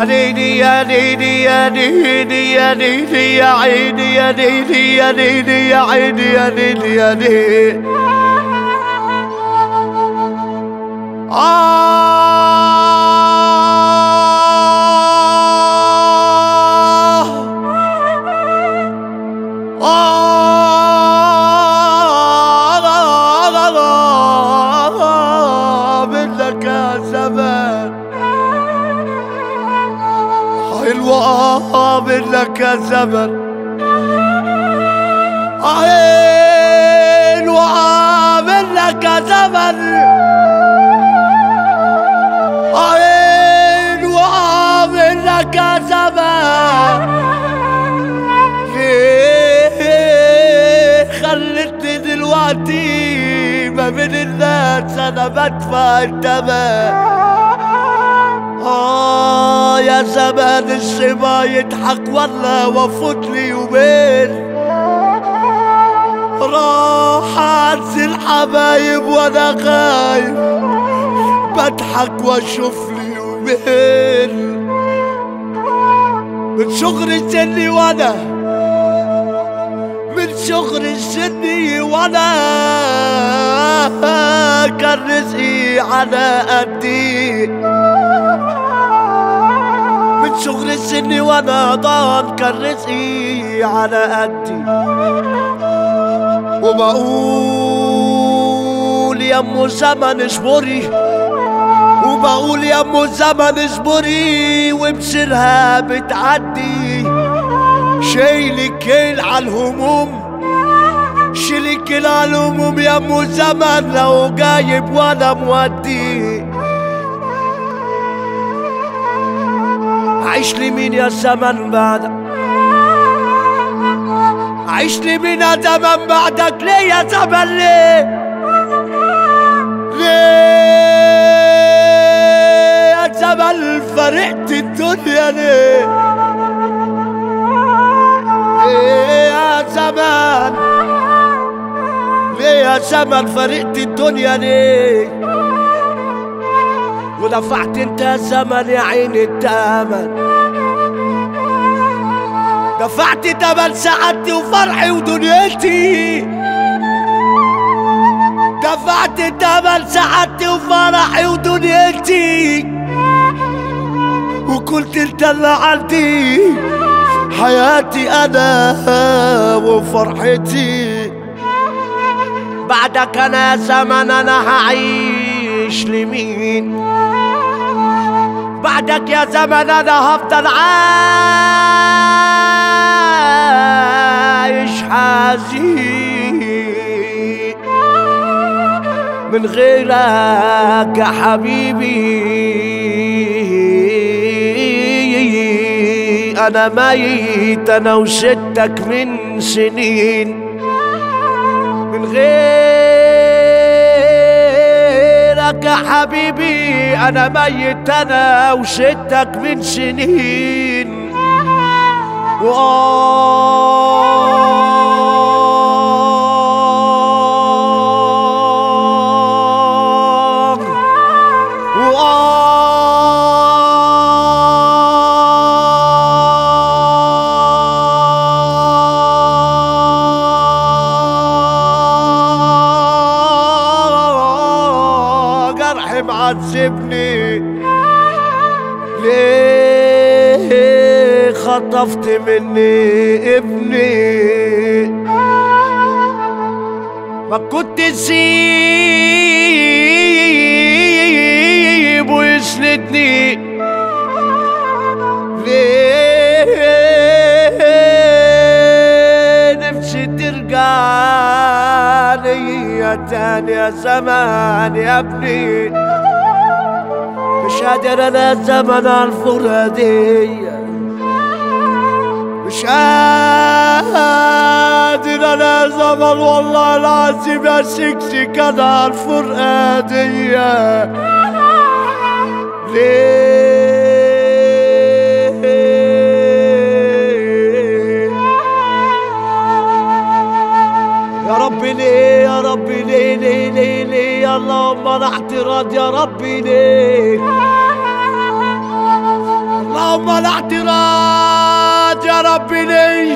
عيني يا نيني يا نيني يا نيني يا عيني يا نيني يا نيني يا عيني يا نيني يا نيني آه آه منك يا زمان حلوة آه منك يا زمن حلوة آه منك يا زمن حلوة آه منك يا زمن ليه خلتني دلوقتي ما بين الناس انا بدفع الثمن آه يا زمان السما يضحك والله وفوت لي يومين راح انزل حبايب وانا غايب بضحك واشوف لي يومين من صغر سني وانا من صغر سني وانا كان رزقي على قدي من صغر سني وانا ضان كان رزقي على قدي وبقول يا ام زمن اصبري وبقول يا ام زمن اصبري وبسرها بتعدي شايلك كيل على الهموم شيلك كيل على الهموم يا ام زمن لو جايب وانا مودي عيش لي مين يا زمن بعدك عيش لي مين يا زمن بعدك ليه يا زمن ليه ليه يا زمن فرقت الدنيا ليه ليه يا زمن ليه يا زمن فرقت الدنيا ليه ودفعت انت يا زمن يا عيني التمن دفعت تمن سعادتي وفرحي ودنيتي دفعت تمن سعادتي وفرحي ودنيتي وكنت انت اللي عندي حياتي انا وفرحتي بعدك انا يا زمن انا هعيش لمين بعدك يا زمن انا هفضل عايش حزين من غيرك يا حبيبي انا ميت انا وستك من سنين من غيرك يا حبيبي انا ميت انا وستك من سنين وآه وآه جرح معذبني ليه خطفت مني ابني ما كنت تسيبه يسندني ليه نفسي ترجع ليا تاني يا زمان يا ابني مش قادر انا زمن الفرادية مش قادر انا زمن والله العظيم يا سكسي كان الفرقادية ليه يا ربي ليه يا ربي ليه ليه ليه ليه اللهم انا اعتراض يا ربي ليه اللهم الاعتراض يا رب لي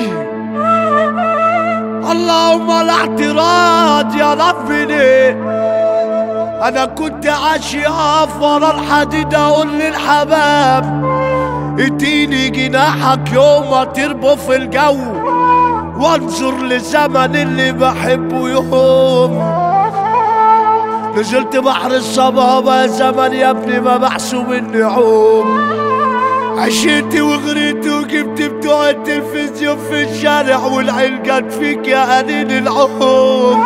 اللهم الاعتراض يا رب لي انا كنت عاشي اقف ورا الحديد اقول للحباب اديني جناحك يوم اطير في الجو وانظر لزمن اللي بحبه يوم نزلت بحر الصبابة يا زمن يا ابني ما محسوب اني عوم عشيت وغريت وجبت بتوع التلفزيون في الشارع والعين جت فيك يا قليل العوم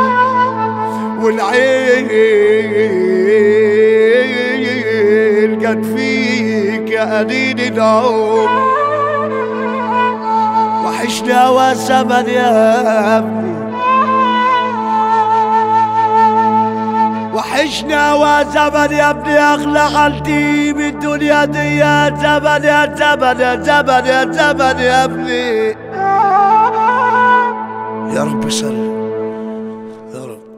والعين جت فيك يا قليل العوم وحشني هوا زمن يا ابني وحشنا وزمن يا ابني اغلى غلطي من الدنيا دي يا زمن يا زمن يا زمن يا زمن يا ابني يا رب سلم يا رب